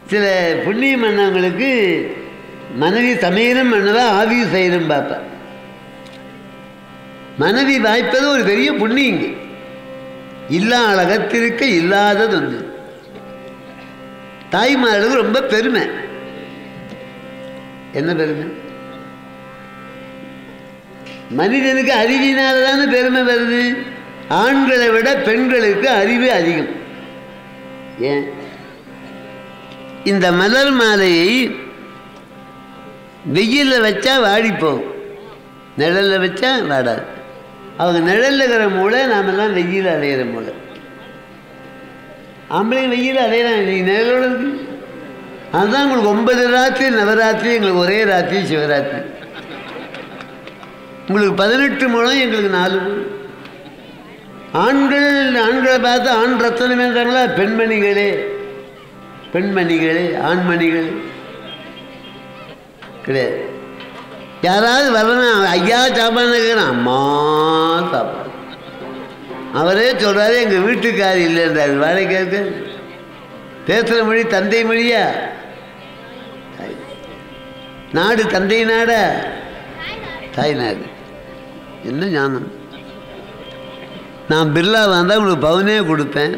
சில புண்ணியம் பண்ணவங்களுக்கு மனைவி சமையலும் பண்ணதா ஆவியும் செய்யணும் பார்ப்பேன் மனைவி வாய்ப்பது ஒரு பெரிய புண்ணியங்க இல்லா அழகத்திருக்க இல்லாதது ஒன்று தாய்மார்களுக்கு ரொம்ப பெருமை என்ன பெருமை மனிதனுக்கு அறிவினால தானே பெருமை வருது ஆண்களை விட பெண்களுக்கு அறிவு அதிகம் ஏன் இந்த மலர் மாலையை வெயிலில் வச்சா வாடி போகும் நிழலில் வச்சா வாடாது அவங்க நிழல்ல இருக்கிற மூளை நாமெல்லாம் வெயில் அலையிற மூளை ஆம்பளைங்க வெயில் அலையிறாங்க நீ நிழலோட இருக்கு அதுதான் உங்களுக்கு ஒன்பது ராத்திரி நவராத்திரி எங்களுக்கு ஒரே ராத்திரி சிவராத்திரி உங்களுக்கு பதினெட்டு மூலம் எங்களுக்கு நாலு மூலம் ஆண்கள் ஆண்களை பார்த்து ஆண் ரத்தனம் என்றாங்களா பெண்மணிகளே பெண்மணிகளே ஆண்மணிகளே கிடையாது யாராவது வரணும் ஐயா சாப்பாடு கேட்குறான் அம்மா சாப்பாடு அவரே சொல்கிறாரு எங்கள் வீட்டுக்காரி இல்லைன்றாரு வேலை கேட்க பேசுகிற மொழி தந்தை மொழியா நாடு தந்தை நாடா தாய் நாடு என்ன ஞானம் நான் பிர்லா வந்தால் உங்களுக்கு பவுனே கொடுப்பேன்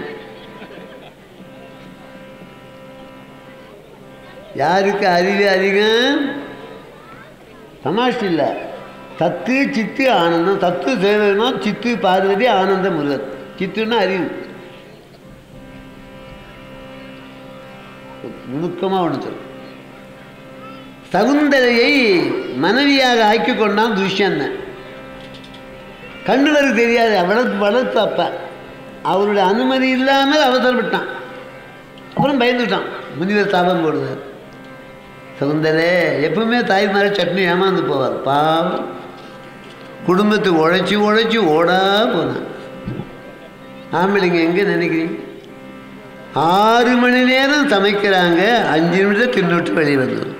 யாருக்கு அறிவு அதிகம் தமாஷ் இல்லை தத்து சித்து ஆனந்தம் தத்து சேவனா சித்து பார்வதி ஆனந்த முருகன் சித்துன்னா அறிவு நுணுக்கமாக ஒன்று சொல்லு சகுந்தலையை மனைவியாக ஆக்கி கொண்டான் துஷ்யந்தன் கண்ணுவருக்கு தெரியாது வளர்த்து வளர்த்து அப்ப அவருடைய அனுமதி இல்லாமல் அவசரப்பட்டான் அப்புறம் பயந்துட்டான் முனிவர் தாபம் போடுவார் சகுந்தரே எப்பவுமே தாய்மார சட்னி ஏமாந்து போவார் பாவம் குடும்பத்துக்கு உழைச்சி உழைச்சி ஓடா போனான் ஆம்பளைங்க எங்கே நினைக்கிறீங்க ஆறு மணி நேரம் சமைக்கிறாங்க அஞ்சு நிமிஷம் தின்னுட்டு வெளியே வந்துடும்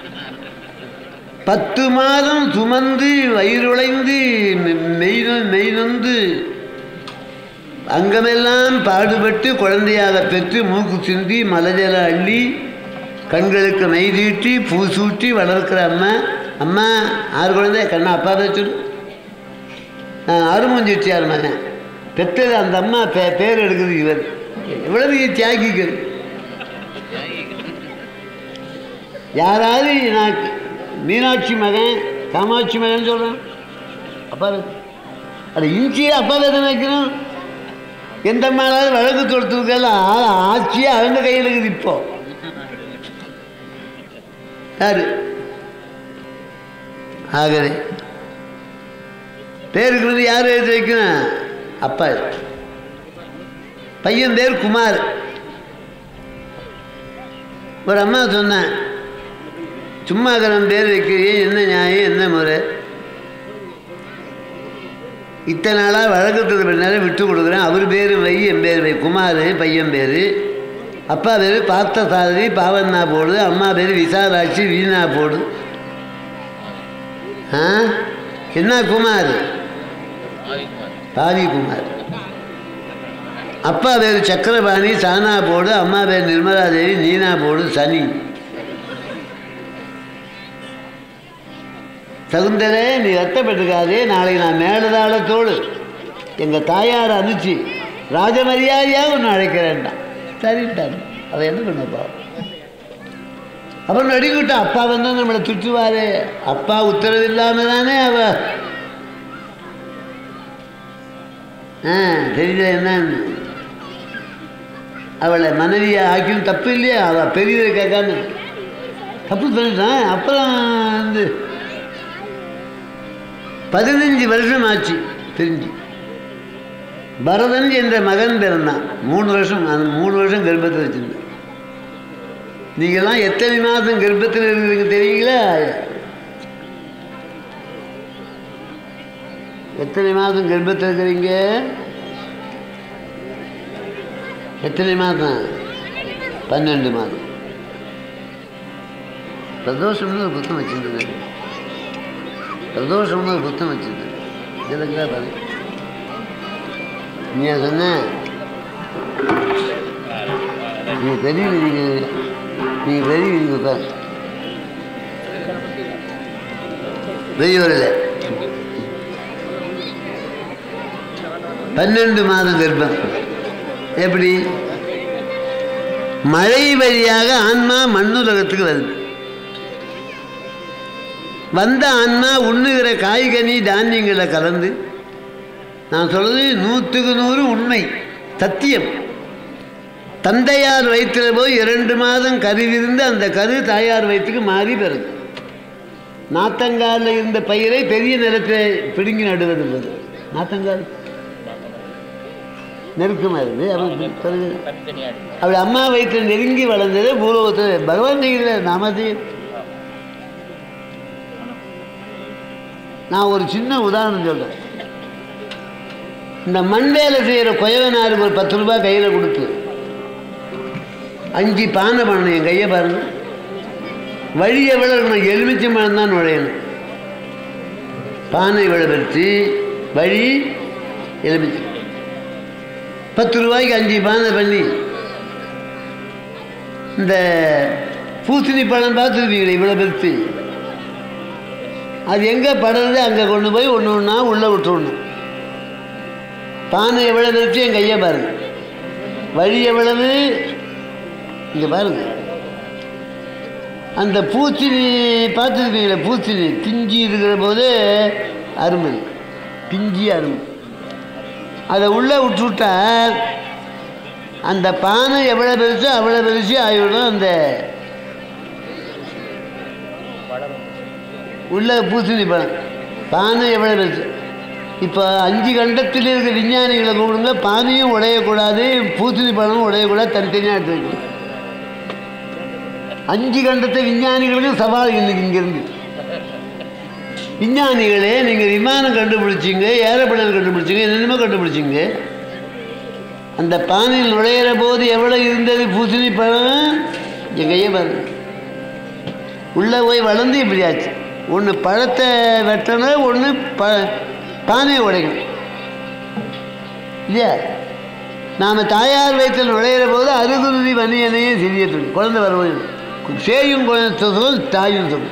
பத்து மாதம் சுமந்து வயிறுழைந்து மெய் மெய் நொந்து அங்கமெல்லாம் பாடுபட்டு குழந்தையாக பெற்று மூக்கு சிந்தி மலஜல அள்ளி கண்களுக்கு மெய் தீட்டி பூ சூட்டி வளர்க்கிற அம்மா அம்மா ஆறு குழந்தை கண்ணா அப்பா தான் சொல்லு அருமஞ்சிச்சியார் மகன் பெற்றது அந்த அம்மா பே பேர் எடுக்குது இவர் எவ்வளவு தியாகிகள் யாராவது நான் மீனாட்சி மகன் காமாட்சி மகன் சொல்கிறேன் அப்பா அட இஞ்சியே அப்பா வேதனை வைக்கணும் எந்த மேலாவது வழக்கு தொடுத்ததுக்கெல்லாம் ஆட்சியே அவங்க கையில் இருக்குது இப்போ யாரு ஆகவே பேருக்கு வந்து யார் எழுதி வைக்கணும் அப்பா பையன் பேர் குமார் ஒரு அம்மா சொன்னேன் சும்மா இருக்கிறவன் பேர் வைக்கிறீ என்ன நியாயம் என்ன முறை இத்தனை நாளாக வழக்கத்துக்கு பின்னாலே விட்டு கொடுக்குறேன் அவர் பேர் வை என் பேர் வை குமார் பையன் பேர் அப்பா பேர் பார்த்த சாரதி பாவண்ணா போடு அம்மா பேர் விசாலாட்சி வீணா போடு ஆ என்ன குமார் பாதி குமார் அப்பா பேர் சக்கரபாணி சானா போடு அம்மா பேர் நிர்மலா தேவி நீனா போடு சனி சகுந்தரே நீ ரத்தப்பட்டுக்காதே நாளைக்கு நான் மேலதாளத்தோடு எங்கள் தாயார் அனுப்பிச்சு ராஜமரியாதையாக ஒன்று அழைக்கிறேன்டான் சரிட்டான் அதை என்ன பண்ணப்பா அப்புறம் நடிக்கிட்ட அப்பா வந்து நம்மளை திட்டுவாரு அப்பா உத்தரவு இல்லாமல் தானே அவ ஆ தெரியல என்னன்னு அவளை மனைவியை ஆக்கியும் தப்பு இல்லையா அவள் பெரியதை கேட்காம தப்பு பண்ணிட்டான் அப்புறம் வந்து பதினஞ்சு வருஷம் ஆச்சு பிரிஞ்சு பரதன் என்ற மகன் பிறந்தான் மூணு வருஷம் அந்த மூணு வருஷம் கர்ப்பத்தில் வச்சுருந்தேன் நீங்கள்லாம் எத்தனை மாதம் கர்ப்பத்தில் இருக்கிறீங்க தெரியுங்களா எத்தனை மாதம் கர்ப்பத்தில் இருக்கிறீங்க எத்தனை மாதம் பன்னெண்டு மாதம் பிரதோஷம்னு ஒரு புத்தகம் வச்சுருந்தேன் பிரதோஷம்னு ஒரு புத்தகம் வச்சுருந்தேன் இதுலங்களா பாரு நீ சொன்ன நீ தெரியல நீங்கள் நீங்கள் பெரிய நீங்கள் உட்காரு பெரியவரில் பன்னெண்டு மாதம் கர்ப்பம் எப்படி மழை வழியாக ஆன்மா மண்ணுலகத்துக்கு வருது வந்த ஆன்மா உண்ணுகிற காய்கனி தானியங்களை கலந்து நான் சொல்றது நூற்றுக்கு நூறு உண்மை சத்தியம் தந்தையார் வயிற்றில் போய் இரண்டு மாதம் கருவிருந்து அந்த கரு தாயார் வயிற்றுக்கு மாறி பிறகு நாத்தங்காலில் இருந்த பயிரை பெரிய நிலத்தை பிடுங்கி நடுவது என்பது நாத்தங்கால் நெருக்கமாக இருக்குது அவன் பிறகு அவள் அம்மா வயிற்றில் நெருங்கி வளர்ந்தது பூலோகத்தில் பகவான் செய்யல நாம செய்ய நான் ஒரு சின்ன உதாரணம் சொல்கிறேன் இந்த மண் வேலை செய்கிற கொயவனாருக்கு ஒரு பத்து ரூபாய் கையில் கொடுத்து அஞ்சு பானை பண்ணணும் என் கையை பாருங்க வழி எவ்வளோ இருக்கணும் எலுமிச்சை மரம் தான் நுழையணும் பானை இவ்வளோ வச்சு வழி எலுமிச்சை பத்து ரூபாய்க்கு அஞ்சு பானை பண்ணி இந்த பூசணி பழம் பார்த்துருப்பீங்களே இவ்வளோ பெருசு அது எங்கே படுறது அங்கே கொண்டு போய் ஒன்று ஒன்றா உள்ளே விட்டுடணும் பானை எவ்வளோ பெருசு என் கையை பாருங்க வழி எவ்வளவு இங்கே பாருங்க அந்த பூச்சினி பார்த்துருப்பீங்களே பூச்சினி பிஞ்சி இருக்கிற போது அருமை பிஞ்சி அருமை அதை உள்ளே விட்டுவிட்டா அந்த பானை எவ்வளோ பெருசோ அவ்வளோ பெருசு ஆகிவிடும் அந்த உள்ள பூசணி பழம் பானை எவ்வளோ பெருசு இப்போ அஞ்சு கண்டத்தில் இருக்க விஞ்ஞானிகளை கூப்பிடுங்க பானையும் உடையக்கூடாது பூசணி பழமும் உடையக்கூடாது தனித்தனியாக எடுத்து வைக்கணும் அஞ்சு கண்டத்தை விஞ்ஞானிகளுக்கும் சவால் இன்னைக்கு இங்கேருந்து விஞ்ஞானிகளே நீங்கள் விமானம் கண்டுபிடிச்சிங்க ஏரோப்ளேன் கண்டுபிடிச்சிங்க என்னென்னமோ கண்டுபிடிச்சிங்க அந்த பானையில் நுழையிற போது எவ்வளோ இருந்தது பூசணி பழம் என் கையை பாருங்க உள்ளே போய் வளர்ந்து இப்படி ஆச்சு ஒன்று பழத்தை வெட்டணும் ஒன்று ப பானையை உடைக்கணும் இல்லையா நாம் தாயார் வயிற்றில் நுழையிற போது அருகுருதி வணியனையும் சிறிய துணி குழந்தை வருவது சேயும் குழந்தை சுகம் தாயும் சுகம்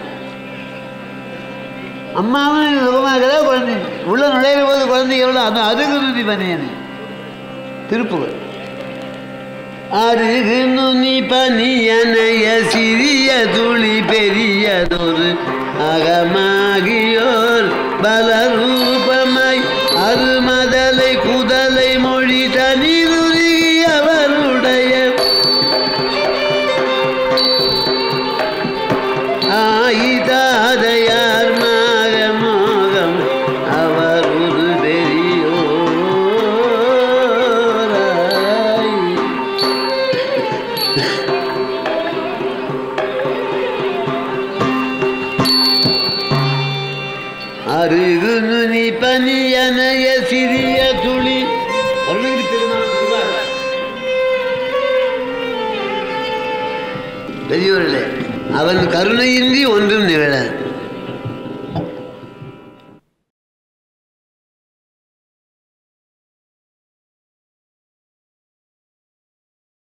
அம்மாவும் சுகமாக இருக்கிறா குழந்தை உள்ள நுழையிற போது குழந்தை எவ்வளோ அந்த அருகுருதி வணியனை திருப்புகள் அருகு நுனி பனியனைய சிறிய துளி பெரியதொரு அகமாகியோர் பலரூபமாய் அருமதலை குதலை மொழி தனிருகி அவருடைய ஆயிதாதையார் மாக மோகம் அவர் ஒரு பெரியோராய் அருகு நுனி பனியனைய சிறிய துளி அருணகிரி பெருமாள் சொல்வார். பெரியோர்களே அவன் கருணையின்றி ஒன்றும் நிகழாது